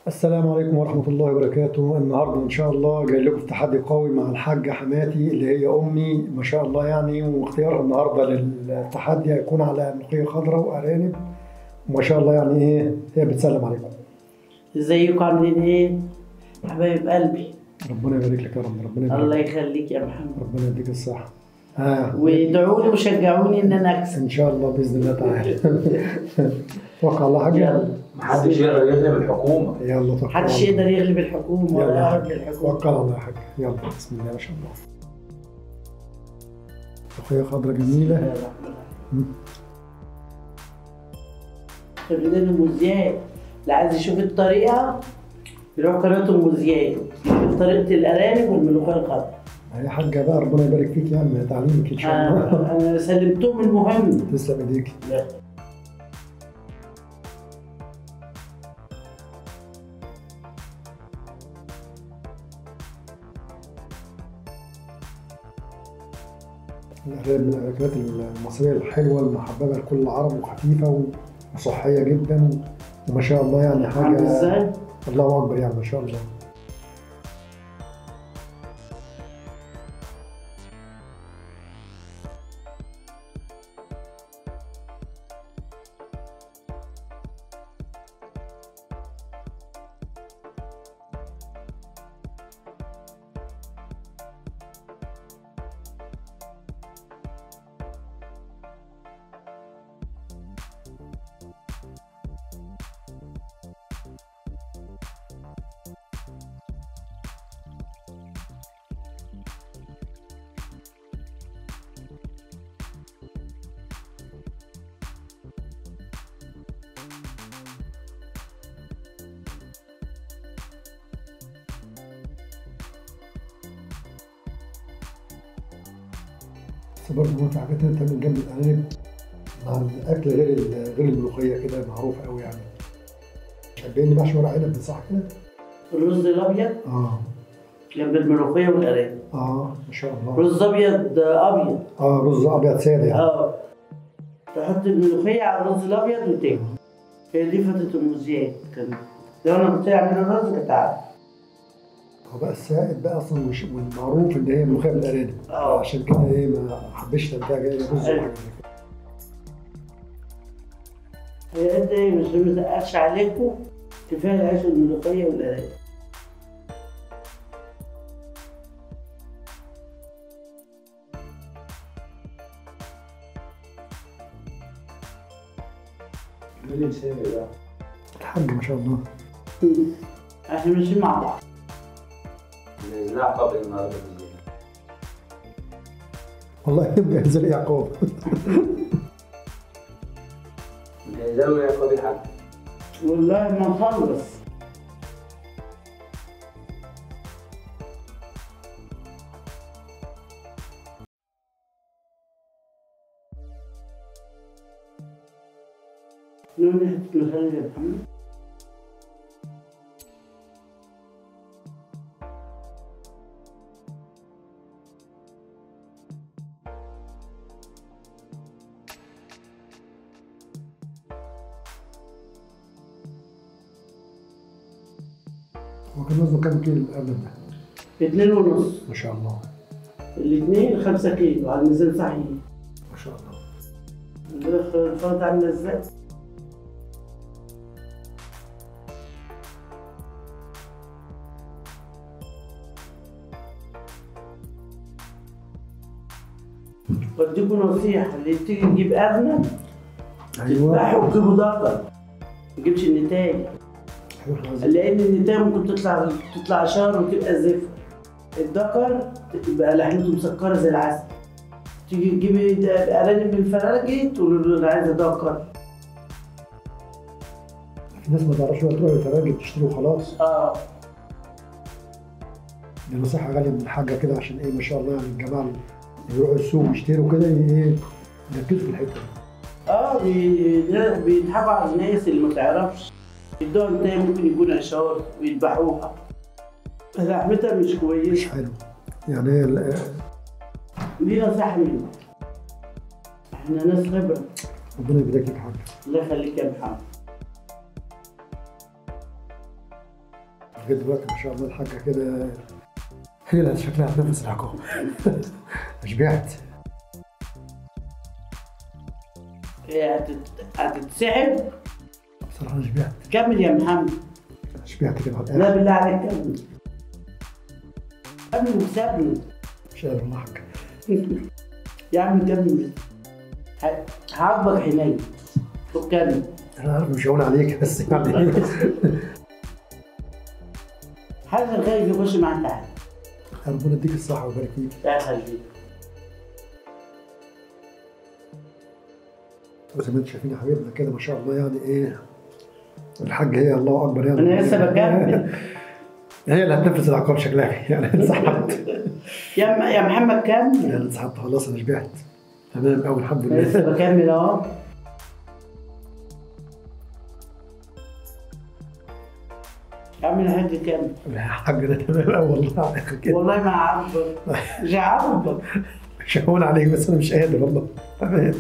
السلام عليكم ورحمة الله وبركاته النهاردة إن شاء الله جاي لكم في تحدي قوي مع الحاجة حماتي اللي هي أمي ما شاء الله يعني واختيارها النهاردة للتحدي هيكون على ملوخية خضراء وأرانب وما شاء الله يعني إيه هي بتسلم عليكم ازيكم عاملين ايه؟ حبايب قلبي ربنا يبارك لك يا رب ربنا الله يبارك يخليك يا محمد ربنا يديك الصحة آه. وادعوا لي وشجعوني ان انا اكسب إن شاء الله بإذن الله تعالى توكل على الله حاجة يلا محدش يقدر يغلب الحكومة يلا توكل على محدش الله. يقدر يغلب الحكومه يلا ولا يا يهرب حاج. الحكومه توكل على الله يا حاج يلا بسم الله ما شاء الله ملوخية خضراء جميلة مم. فنان ام زياد اللي عايز يشوف الطريقه يروح قناه ام زياد يشوف طريقه الارانب والملوخيه الخضراء هي حاجة بقى ربنا يبارك فيك يعني تعليمك إن شاء الله آه، انا سلمتهم المهم تسلم ايديك الأرانب من الأكلات المصرية الحلوة المحببة لكل العرب وخفيفة وصحية جدا وما شاء الله يعني عامل حاجة ازاي؟ الله أكبر يعني ما شاء الله بس برضه في حاجات تانية تعمل جنب الأرانب مع الأكل غير ال- غير الملوخية كده معروف قوي يعني شبهني محشي ورق عنب صح كده؟ الرز الابيض اه جنب الملوخيه والارانب اه ما شاء الله رز ابيض ابيض اه رز ابيض ساده يعني اه تحط الملوخيه على الرز الابيض وتاكل هي دي فتره ام زياد كان لو انا كنت اعمل الرز كنت عارف هو بقى السائد بقى اصلا مش والمعروف ان هي ملوخيه بالارانب اه عشان كده ايه ما حبيتش تنتج ايه رز أيوة. وحاجة زي كده. هي انت ايه مش ما تقلش عليكم كفايه العيش والملوخيه والارانب مين السابق ده؟ الحاج ما شاء الله احنا ماشيين مع بعض نزلها قبل النهارده بالليل والله مجهز لي يعقوب نزلوا يا قاضي حاج والله ما نخلص نعمل حتة مخلل يا محمد هو كان وزنه كام كيلو الارنب ده؟ اتنين ونص ما شاء الله الاتنين خمسة كيلو على الميزان صحيح ما شاء الله الخلطة عاملة ازاي؟ بديكوا نصيحة اللي تيجي تجيب أرنب ايوه تذبحه وتجيبه ضغط ما تجيبش النتاية هيروح عايز- لأن النتاية ممكن تطلع تطلع شهر وتبقى زفر الذكر تبقى لحمته مسكرة زي العسل تيجي تجيبي أرانب من الفراجي تقول له أنا عايزة ذكر في ناس ما تعرفش بقى تروح للفراجل تشتري وخلاص اه دي نصيحه غاليه من الحاجه كده عشان ايه ما شاء الله يعني الجماعه اللي بيروحوا السوق ويشتروا كده ايه يركزوا في الحته دي اه بي- ده بيضحكوا على الناس اللي ما تعرفش يدوها انتهي ممكن يكون عشار ويذبحوها لحمتها مش مش كويسه حلو يعني هي ال- دي نصيحه مني احنا ناس خبره ربنا يبارك لك حاجه الله يخليك يا محمد لغايه دلوقتي ما شاء الله الحاجه كده هي اللي شكلها هتنفس العقاب شبعت إيه، هتت- هتتسحب بصراحه أنا شبعت كمل يا محمد شبعت كده على لا الآخر. بالله عليك كمل كمل وسابني مش قادر والله حاجه يا عم كمل ه- هعاقبك حنين طب كمل انا عارف مش هقول عليك بس يعني حد خايف يخش معاك تعالى ربنا يديك الصحه ويبارك فيك تعالى حبيبي وزي ما انتم شايفين يا حبيبنا كده ما شاء الله يعني ايه الحاج هي الله اكبر يعني انا لسه بكمل هي اللي هتنفذ العقاب شكلها يعني انسحبت يا م- يا محمد كمل يعني انسحبت خلاص انا شبعت تمام قوي الحمد انا لسه لله بكمل اهو يا عم الحاج كمل الحاج ده تمام قوي والله على الآخر كده والله ما عارفك مش عارفك مش هقول عليك بس انا مش قادر والله تمام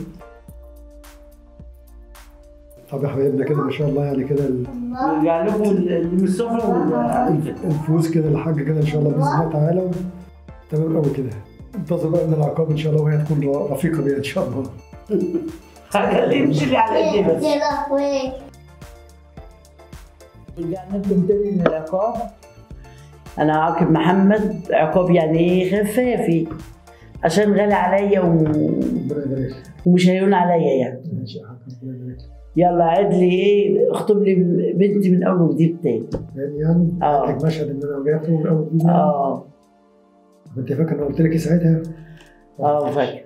طب يا حبايبنا كده ما شاء الله يعني كده ال- نرجع لكم اللي من السفره وال- الفوز كده الحاج كده ان شاء الله باذن الله تعالى تمام قوي كده انتظر بقى من العقاب ان شاء الله وهي تكون رفيقه بيها ان شاء الله خليه يمشي لي على ايدي بس يا لهوي رجعنا لكم تاني من العقاب انا عاقب محمد عقاب يعني ايه خفافي عشان غالي عليا و... ربنا يبارك ومش هيون عليا يعني ماشي يا حاج ربنا يبارك يلا عد لي ايه اخطب لي بنتي من اول وجديد تاني يعني يعني آه. كان مشهد ان انا وجعت من اول جديد اه انت فاكر انا قلت لك ايه ساعتها؟ اه فاكر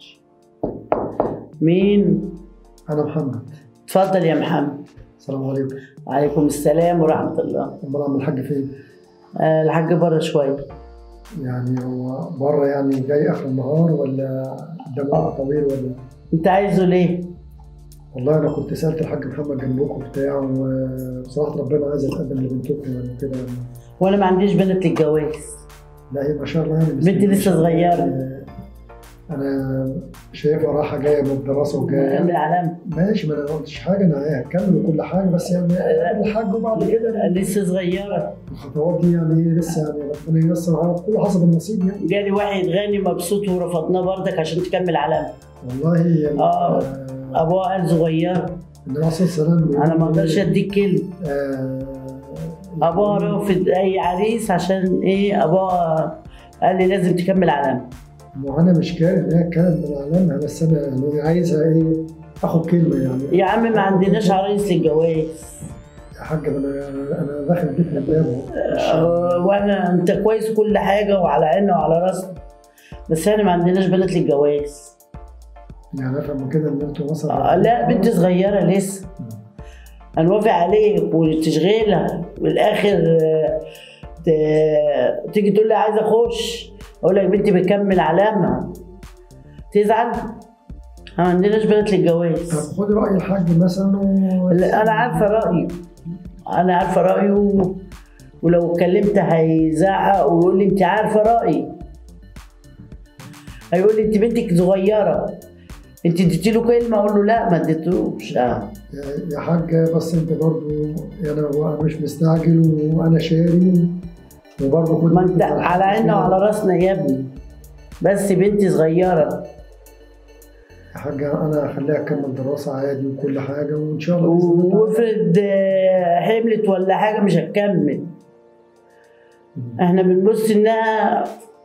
مين انا محمد اتفضل يا محمد السلام عليكم وعليكم السلام ورحمه الله امال عم الحاج فين؟ آه الحاج بره شويه يعني هو بره يعني جاي اخر النهار ولا قدام وقت طويل ولا انت عايزه ليه؟ والله انا كنت سالت الحاج محمد جنبكم بتاع وبصراحه ربنا عايز اتقدم لبنتكم يعني كده يعني. وانا ما عنديش بنت للجواز لا هي ما شاء الله يعني بسم بنتي الله ما لسه شاء الله. صغيرة. يعني انا شايفها راحه جايه من الدراسه وجايه من علام ماشي ما انا ما قلتش حاجه انا هكمل وكل حاجه بس يعني الحاج وبعد كده لسه صغيره الخطوات دي يعني ايه لسه يعني ربنا ييسر على كل حسب النصيب يعني جالي واحد غني مبسوط ورفضناه بردك عشان تكمل علامه والله يعني آه. ابوها قال صغيره النبي عليه الصلاه والسلام انا ما اقدرش اديك كلمه آه، ابوها رافض اي عريس عشان ايه ابوها قال لي لازم تكمل علامه ما انا مش كاره ان هي كانت من علامها بس انا يعني عايزها ايه اخد كلمه يعني يا عم ما عندناش عريس للجواز يا حاج انا انا داخل البيت من بابه آه، وانا انت كويس كل حاجه وعلى عيننا وعلى راسنا بس احنا ما عندناش بنات للجواز يعني افهم من كده ان انتوا مثلا آه، لا بنت صغيره لسه هنوافق عليك وتشغيلها والاخر آه، ت- تيجي تقول لي عايزه اخش اقول لك بنتي بتكمل علامه تزعل ما عندناش بنات للجواز طب خدي راي الحاج مثلا و... لا، انا عارفه رايه انا عارفه رايه و- ولو اتكلمت هيزعق ويقول لي انت عارفه رايي هيقول لي انت بنتك صغيره انت اديتي له كلمه اقول له لا ما اديتوش اه يا- يا حاج بس انت برضو يعني هو مش مستعجل وانا شاري وبرضه خد ما انت على عيننا وعلى راسنا يا ابني بس بنتي صغيره يا حاج انا هخليها تكمل دراسه عادي وكل حاجه وان شاء الله بإذن الله تعالى. وافرض آه، حملت ولا حاجه مش هتكمل احنا بنبص انها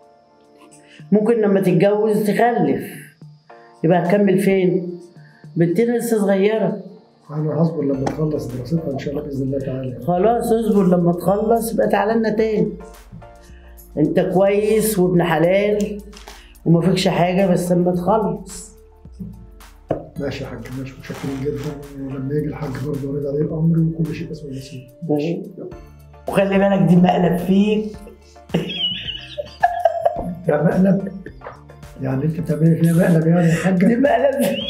ممكن لما تتجوز تخلف يبقى هتكمل فين بنتنا لسه صغيره انا هصبر لما تخلص دراستها ان شاء الله باذن الله تعالى خلاص اصبر لما تخلص يبقى تعالى لنا تاني انت كويس وابن حلال وما فيكش حاجه بس لما تخلص ماشي يا حاج ماشي متشكرين جدا ولما يجي الحاج برضه يرد عليه الامر وكل شيء اسمه نصيب وخلي بالك دي مقلب فيك يا مقلب يعني انت بتعملي فيها مقلب يعني يا دي حاجه مقلب فيك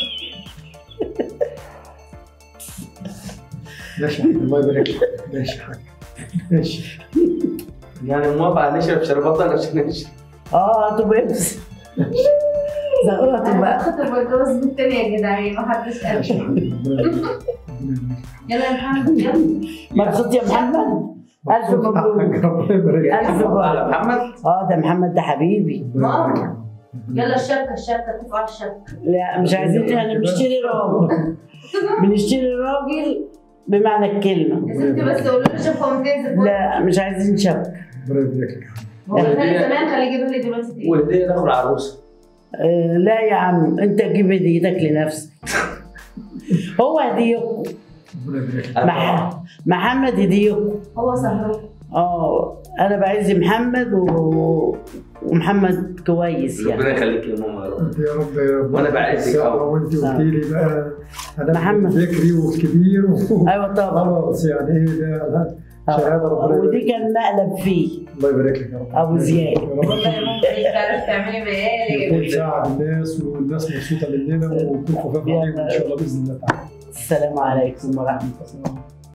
ماشي يا حاج الله يبارك لك ماشي يا حاج ماشي يعني موافقة نشرب شربات ولا مش نشرب؟ اه هاتوا بيبس زغرتوا انا بقى كنت بتجوز بنت تانية يا جدعان ما حدش ماشي قال يا حاج ربنا يبارك لك. ربنا يبارك لك. يلا يا محمد يلا مبسوط يا محمد ألف مبروك. حقك، ربنا يبارك لك. ألف مبروك. على محمد اه ده محمد ده حبيبي ربنا يبارك لك. يلا الشبكه الشبكه اتفقوا على الشبكه لا مش عايزين يعني بنشتري راجل بنشتري راجل بمعنى الكلمة يا ستي بس قولوا له شبكه وامتياز لا مش عايزين شبكة ربنا يبارك لك هو كان زمان خليه يجيبها لي دلوقتي تاني. وهديه لاخو العروسه آه لا يا عم انت تجيب هديتك لنفسك هو هديكم ربنا يبارك لك مح... محمد هديكم هو سهروك اه انا بعز محمد و... ومحمد كويس يعني ربنا يخليك يا ماما يا رب انت يا رب يا رب وأنا بعزك أوي. وانت قلت لي بقى انا محمد. ذكري والكبير و- ايوه طبعا خلاص يعني ايه ده شهاده ربنا يبارك ودي كان مقلب فيه الله يبارك لك يا رب أبو زياد. يا رب. والله يا ماما انت عارف تعملي مقالب ونساعد الناس والناس مبسوطه مننا ونكون خفاف عليهم ان شاء الله باذن الله تعالى السلام عليكم ورحمه الله